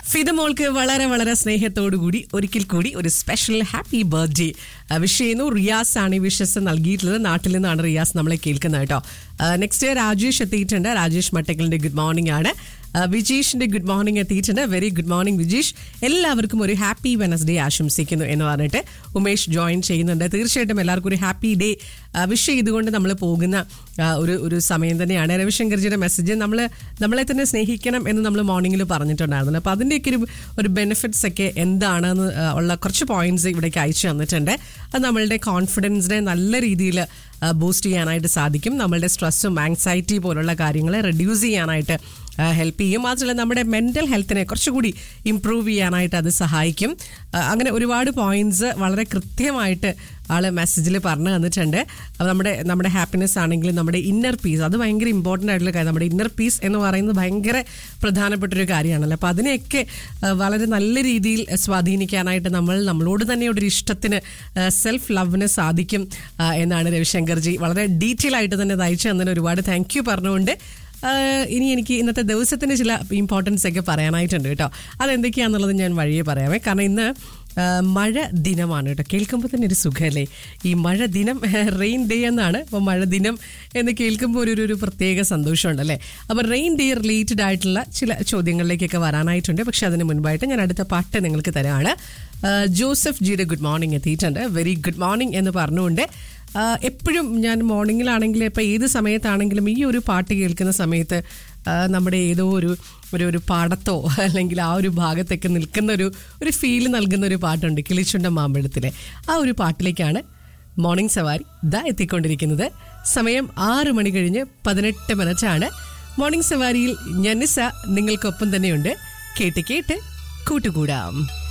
ഫിദ മോൾക്ക് വളരെ വളരെ സ്നേഹത്തോടു കൂടി ഒരിക്കൽ കൂടി ഒരു സ്പെഷ്യൽ ഹാപ്പി ബർത്ത്ഡേ വിഷ് ചെയ്യുന്നു റിയാസ് ആണ് ഈ വിഷസ് നൽകിയിട്ടുള്ളത് നാട്ടിൽ നിന്നാണ് റിയാസ് നമ്മളെ കേൾക്കുന്നത് കേട്ടോ നെക്സ്റ്റ് രാജേഷ് എത്തിയിട്ടുണ്ട് രാജേഷ് മട്ടക്കലിന്റെ ഗുഡ് മോർണിംഗ് ആണ് ആ, വിജീഷിന്റെ ഗുഡ് മോർണിംഗ് എത്തിയിട്ടുണ്ട് വെരി ഗുഡ് മോർണിംഗ് വിജീഷ് എല്ലാവർക്കും ഒരു ഹാപ്പി വെനസ്ഡേ ആശംസിക്കുന്നു എന്ന് പറഞ്ഞിട്ട് ഉമേഷ് ജോയിൻ ചെയ്യുന്നുണ്ട് തീർച്ചയായിട്ടും എല്ലാവർക്കും ഒരു ഹാപ്പി ഡേ വിഷ് ചെയ്തുകൊണ്ട് നമ്മൾ പോകുന്ന ആ, ഒരു ഒരു സമയം തന്നെയാണ് രവിശങ്കർജിയുടെ മെസ്സേജ് നമ്മൾ നമ്മളെ തന്നെ സ്നേഹിക്കണം എന്ന് നമ്മൾ മോർണിംഗിൽ പറഞ്ഞിട്ടുണ്ടായിരുന്നു അപ്പോൾ അതിൻ്റെയൊക്കെ ഒരു ഒരു ബെനിഫിറ്റ്സ് ഒക്കെ എന്താണെന്ന് ആ, ഉള്ള കുറച്ച് പോയിന്റ്സ് ഇവിടേക്ക് അയച്ചു തന്നിട്ടുണ്ട് അത് നമ്മളുടെ കോൺഫിഡൻസിനെ നല്ല രീതിയിൽ ബൂസ്റ്റ് ചെയ്യാനായിട്ട് സാധിക്കും നമ്മളുടെ സ്ട്രെസ്സും ആങ്സൈറ്റി പോലുള്ള കാര്യങ്ങളെ റെഡ്യൂസ് ചെയ്യാനായിട്ട് ഹെൽപ്പ് ചെയ്യും മാത്രമല്ല നമ്മുടെ മെൻ്റൽ ഹെൽത്തിനെ കുറച്ചുകൂടി ഇമ്പ്രൂവ് ചെയ്യാനായിട്ട് അത് സഹായിക്കും ആ, അങ്ങനെ ഒരുപാട് പോയിന്റ്സ് വളരെ കൃത്യമായിട്ട് ആള് മെസ്സേജിൽ പറഞ്ഞു തന്നിട്ടുണ്ട് അപ്പോൾ നമ്മുടെ നമ്മുടെ ഹാപ്പിനെസ് ആണെങ്കിലും നമ്മുടെ ഇന്നർ പീസ് അത് ഭയങ്കര ഇമ്പോർട്ടൻ്റ് ആയിട്ടുള്ള കാര്യം നമ്മുടെ ഇന്നർ പീസ് എന്ന് പറയുന്നത് ഭയങ്കര പ്രധാനപ്പെട്ടൊരു കാര്യമാണല്ലോ അപ്പോൾ അതിനെയൊക്കെ ആ, വളരെ നല്ല രീതിയിൽ സ്വാധീനിക്കാനായിട്ട് നമ്മൾ നമ്മളോട് തന്നെ ഒരു ഇഷ്ടത്തിന് സെൽഫ് ലവിന് സാധിക്കും ആ, എന്നാണ് രവിശങ്കർജി വളരെ ഡീറ്റെയിൽ ആയിട്ട് തന്നെ ഇത് അയച്ചു തന്നതിന് ഒരുപാട് താങ്ക് യു പറഞ്ഞുകൊണ്ട് ആഹ് ഇനി എനിക്ക് ഇന്നത്തെ ദിവസത്തിന് ചില ഇമ്പോർട്ടൻസ് ഒക്കെ പറയാനായിട്ടുണ്ട് കേട്ടോ അതെന്തൊക്കെയാണെന്നുള്ളത് ഞാൻ വഴിയെ പറയാമേ കാരണം ഇന്ന് ആഹ് മഴ ദിനമാണ് കേട്ടോ കേൾക്കുമ്പോൾ തന്നെ ഒരു സുഖമല്ലേ ഈ മഴ ദിനം റെയിൻ ഡേ എന്നാണ് അപ്പോൾ മഴ ദിനം എന്ന് കേൾക്കുമ്പോൾ ഒരു ഒരു- ഒരു പ്രത്യേക സന്തോഷമുണ്ടല്ലേ അപ്പോൾ റെയിൻ ഡേ റിലേറ്റഡ് ആയിട്ടുള്ള ചില ചോദ്യങ്ങളിലേക്കൊക്കെ വരാനായിട്ടുണ്ട് പക്ഷെ അതിന് മുൻപായിട്ട് ഞാൻ അടുത്ത പാട്ട് നിങ്ങൾക്ക് തരാണ് ആഹ് ജോസഫ് ജിയുടെ ഗുഡ് മോർണിംഗ് എത്തിയിട്ടുണ്ട് വെരി ഗുഡ് മോർണിംഗ് എന്ന് പറഞ്ഞുകൊണ്ട് ആഹ് എപ്പോഴും ഞാൻ മോർണിംഗിലാണെങ്കിലും ഇപ്പോൾ ഏത് സമയത്താണെങ്കിലും ഈ ഒരു പാട്ട് കേൾക്കുന്ന സമയത്ത് ആഹ് നമ്മുടെ ഏതോ ഒരു ഒരു ഒരു പാടത്തോ അല്ലെങ്കിൽ ആ ഒരു ഭാഗത്തൊക്കെ നിൽക്കുന്ന ഒരു ഒരു ഫീൽ നൽകുന്ന ഒരു പാട്ടുണ്ട് കിളിച്ചുണ്ട മാമ്പഴത്തിലെ ആ ഒരു പാട്ടിലേക്കാണ് മോർണിംഗ് സവാരി ദാ എത്തിക്കൊണ്ടിരിക്കുന്നത് സമയം ആറ് മണി കഴിഞ്ഞ് പതിനെട്ട് മിനിറ്റാണ് മോർണിംഗ് സവാരിയിൽ ഞനിസ നിങ്ങൾക്കൊപ്പം തന്നെയുണ്ട് കേട്ട് കേട്ട് കൂട്ടുകൂടാം